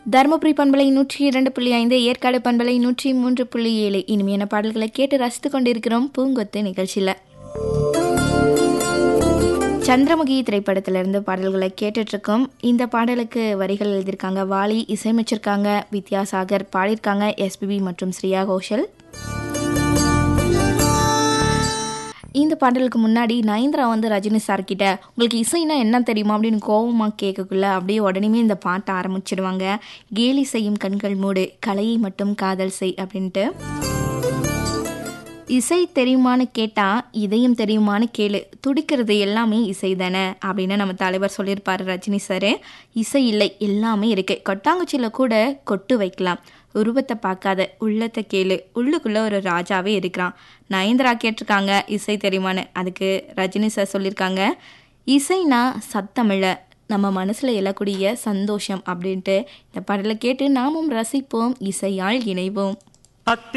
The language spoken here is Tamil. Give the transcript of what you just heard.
தருமபுரி பண்பலை நூற்றி இரண்டு புள்ளி ஐந்து ஏற்காடு பண்பலை நூற்றி மூன்று புள்ளி ஏழு இனிமையான பாடல்களை கேட்டு ரசித்து கொண்டிருக்கிறோம் பூங்கொத்து நிகழ்ச்சியில் சந்திரமுகி திரைப்படத்திலிருந்து பாடல்களை கேட்டுட்டு இருக்கோம் இந்த பாடலுக்கு வரிகள் எழுதியிருக்காங்க வாலி இசையமைச்சிருக்காங்க வித்யாசாகர் பாடியிருக்காங்க எஸ்பிபி மற்றும் ஸ்ரேயா கோஷல் இந்த பாடலுக்கு முன்னாடி நயன்தரா வந்து ரஜினி சார் கிட்ட உங்களுக்கு இசைனா என்ன தெரியுமா அப்படின்னு கோவமாக கேட்கக்குள்ள அப்படியே உடனே இந்த பாட்டை ஆரம்பிச்சிடுவாங்க கேலி செய்யும் கண்கள் மூடு கலையை மட்டும் காதல் செய் அப்படின்ட்டு இசை தெரியுமான்னு கேட்டா இதயம் தெரியுமான்னு கேளு துடிக்கிறது எல்லாமே இசை தானே அப்படின்னு நம்ம தலைவர் சொல்லியிருப்பாரு ரஜினி சார் இசை இல்லை எல்லாமே இருக்கு கொட்டாங்குச்சியில் கூட கொட்டு வைக்கலாம் உருவத்தை பார்க்காத உள்ளத்தை கேளு உள்ளுக்குள்ள ஒரு ராஜாவே இருக்கிறான் நயன்தரா கேட்டிருக்காங்க இசை தெரியுமான்னு அதுக்கு ரஜினி சார் சொல்லியிருக்காங்க இசைனா சத்தமிழ நம்ம மனசில் எழக்கூடிய சந்தோஷம் அப்படின்ட்டு இந்த பாடலை கேட்டு நாமும் ரசிப்போம் இசையால் இணைவோம்